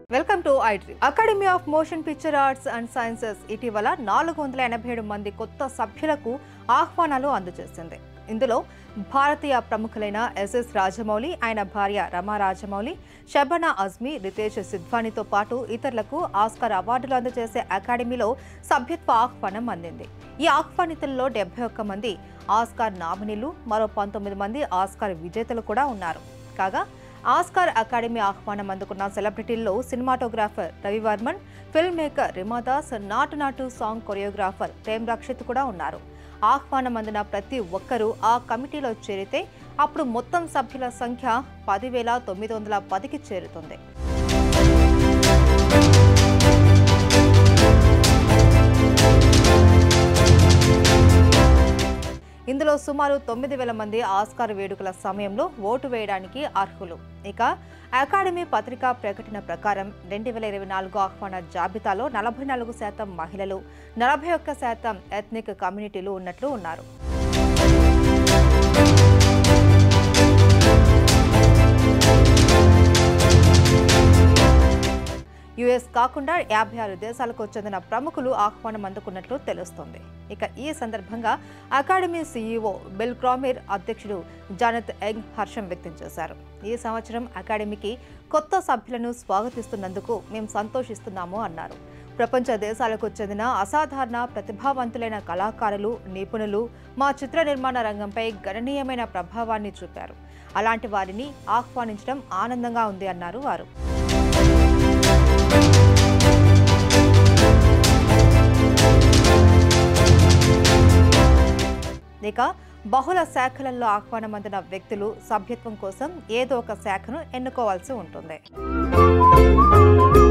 welcome to ఐడ్రీ academy of motion picture arts and sciences ఇటీవల నాలుగు వందల ఎనభై ఏడు మంది కొత్త సభ్యులకు ఆహ్వానాలు అందజేసింది ఇందులో భారతీయ ప్రముఖులైన ఎస్ఎస్ రాజమౌళి ఆయన భార్య రమా రాజమౌళి షబనా అజ్మీ రితేష్ సిద్వానితో పాటు ఇతరులకు ఆస్కార్ అవార్డులు అందజేసే అకాడమీలో సభ్యత్వ ఆహ్వానం అందింది ఈ ఆహ్వానితుల్లో డెబ్బై ఒక్క మంది ఆస్కార్ నామినీలు మరో పంతొమ్మిది మంది ఆస్కార్ విజేతలు కూడా ఉన్నారు కాగా ఆస్కార్ అకాడమీ ఆహ్వానం అందుకున్న సెలబ్రిటీల్లో cinematographer Ravi Varman film maker Rima Das Naatu Naatu song choreographer Prem Rakshit కూడా ఉన్నారు ఆహ్వానం అందిన ప్రతి ఒక్కరూ ఆ కమిటీలో చేరితే అప్పుడు మొత్తం సభ్యుల సంఖ్య పదివేల తొమ్మిది వందల పదికి చేరుతుంది ఇందులో సుమారు తొమ్మిది వేల మంది ఆస్కార్ వేడుకల సమయంలో ఓటు వేయడానికి అర్హులు ఇక అకాడమీ పత్రికా ప్రకటన ప్రకారం రెండు వేల ఇరవై నాలుగు ఆహ్వాన జాబితాలో నలభై నాలుగు శాతం మహిళలు నలభై ఒక్క శాతం ఎథ్నిక్ కమ్యూనిటీలు ఉన్నట్లు ఉన్నారు యుఎస్ కాకుండా యాభై ఆరు దేశాలకు చెందిన ప్రముఖులు ఆహ్వానం అందుకున్నట్లు తెలుస్తోంది ఇక ఈ సందర్భంగా అకాడమీ సీఈఓ బిల్ క్రామిర్ అధ్యక్షుడు జానత్ యంగ్ హర్షం వ్యక్తం చేశారు ఈ సంవత్సరం అకాడమీకి కొత్త సభ్యులను స్వాగతిస్తున్నందుకు మేము సంతోషిస్తున్నాము అన్నారు ప్రపంచ దేశాలకు చెందిన అసాధారణ ప్రతిభావంతులైన కళాకారులు నిపుణులు మా చిత్ర నిర్మాణ రంగంపై గణనీయమైన ప్రభావాన్ని చూపారు అలాంటి వారిని ఆహ్వానించడం ఆనందంగా ఉంది అన్నారు వారు ఇక బహుళ శాఖలలో ఆహ్వానం అందిన వ్యక్తులు సభ్యత్వం కోసం ఏదో ఒక శాఖను ఎన్నుకోవాల్సి ఉంటుంది